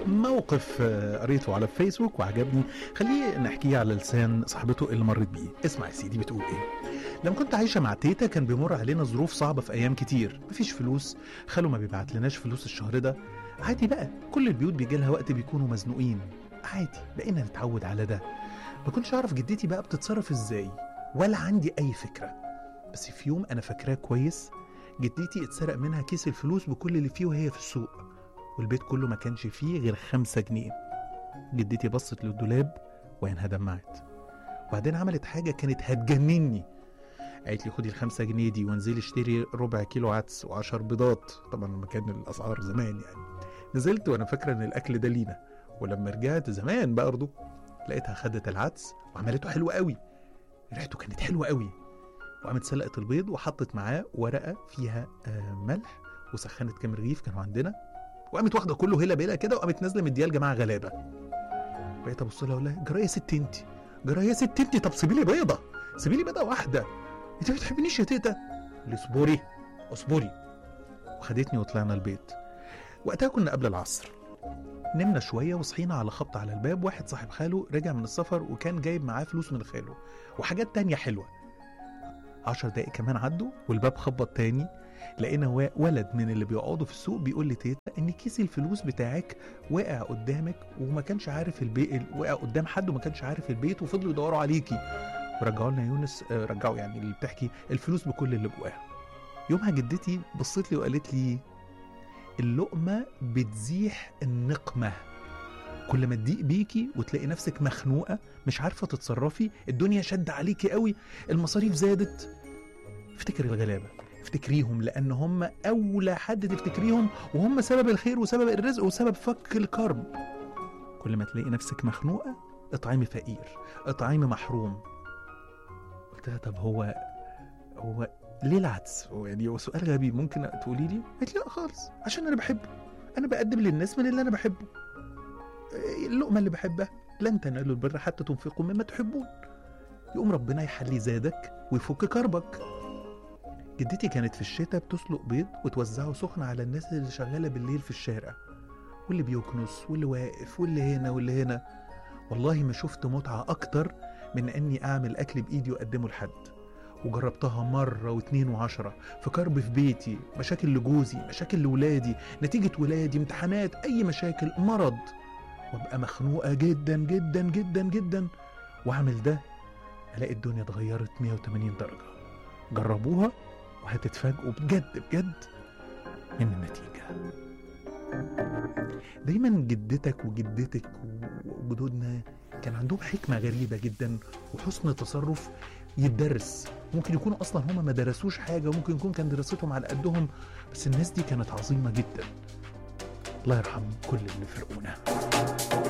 موقف آه، قريته على الفيسبوك وعجبني خليه نحكيه على لسان صاحبته اللي مرت بيه اسمع يا سيدي بتقول ايه لما كنت عايشه مع تيتا كان بيمر علينا ظروف صعبه في ايام كتير مفيش فلوس خاله ما بيبعت لناش فلوس الشهر ده عادي بقى كل البيوت بيجي لها وقت بيكونوا مزنوقين عادي بقينا نتعود على ده ما كنتش اعرف جدتي بقى بتتصرف ازاي ولا عندي اي فكره بس في يوم انا فاكراه كويس جدتي اتسرق منها كيس الفلوس بكل اللي فيه وهي في السوق والبيت كله ما كانش فيه غير خمسة جنيه جدتي بصت للدولاب وعينها دمعت وبعدين عملت حاجة كانت هتجنني قالت لي خدي الخمسة جنيه دي وانزلي اشتري ربع كيلو عدس وعشر بيضات طبعا لما كان الأسعار زمان يعني نزلت وأنا فاكرة إن الأكل ده لينا ولما رجعت زمان برضه لقيتها خدت العدس وعملته حلو قوي ريحته كانت حلوة قوي وقامت سلقت البيض وحطت معاه ورقة فيها آه، ملح وسخنت كام رغيف كانوا عندنا وقامت واخده كله هلا بيلا كده وقامت نازله مديها لجماعه غلابه بقيت ابص لها اقول لها جرى يا ست انت جرى يا ست انت طب سيبي لي بيضه سيبي لي بيضه واحده انت ما بتحبنيش يا تيتا قال لي اصبري اصبري وخدتني وطلعنا البيت وقتها كنا قبل العصر نمنا شوية وصحينا على خبط على الباب واحد صاحب خاله رجع من السفر وكان جايب معاه فلوس من خاله وحاجات تانية حلوة عشر دقايق كمان عدوا والباب خبط تاني لقينا وا- ولد من اللي بيقعدوا في السوق بيقول لي تيتا ان كيس الفلوس بتاعك واقع قدامك وما كانش عارف البيت وقع قدام حد وما كانش عارف البيت وفضلوا يدوروا عليكي ورجعوا لنا يونس آه، رجعوا يعني اللي بتحكي الفلوس بكل اللي جواها يومها جدتي بصت لي وقالت لي اللقمه بتزيح النقمه كل ما تضيق بيكي وتلاقي نفسك مخنوقه مش عارفه تتصرفي الدنيا شد عليكي قوي المصاريف زادت افتكري الغلابه افتكريهم لان هم اولى حد تفتكريهم وهم سبب الخير وسبب الرزق وسبب فك الكرب كل ما تلاقي نفسك مخنوقه اطعمي فقير اطعمي محروم قلت لها طب هو هو ليه العدس هو يعني هو سؤال غبي ممكن تقولي لي قالت لي لا خالص عشان انا بحبه انا بقدم للناس من اللي انا بحبه إيه اللقمه اللي بحبها لن تنالوا البر حتى تنفقوا مما تحبون يقوم ربنا يحلي زادك ويفك كربك جدتي كانت في الشتاء بتسلق بيض وتوزعه سخن على الناس اللي شغاله بالليل في الشارع واللي بيكنس واللي واقف واللي هنا واللي هنا والله ما شفت متعه اكتر من اني اعمل اكل بايدي واقدمه لحد وجربتها مرة واتنين وعشرة في كرب في بيتي مشاكل لجوزي مشاكل لولادي نتيجة ولادي امتحانات أي مشاكل مرض وابقى مخنوقة جدا جدا جدا جدا واعمل ده الاقي الدنيا اتغيرت 180 درجة جربوها وهتتفاجئوا بجد بجد من النتيجة دايما جدتك وجدتك وجدودنا كان عندهم حكمة غريبة جدا وحسن تصرف يتدرس ممكن يكونوا اصلا هما ما درسوش حاجة ممكن يكون كان دراستهم على قدهم بس الناس دي كانت عظيمة جدا الله يرحم كل اللي فرقونا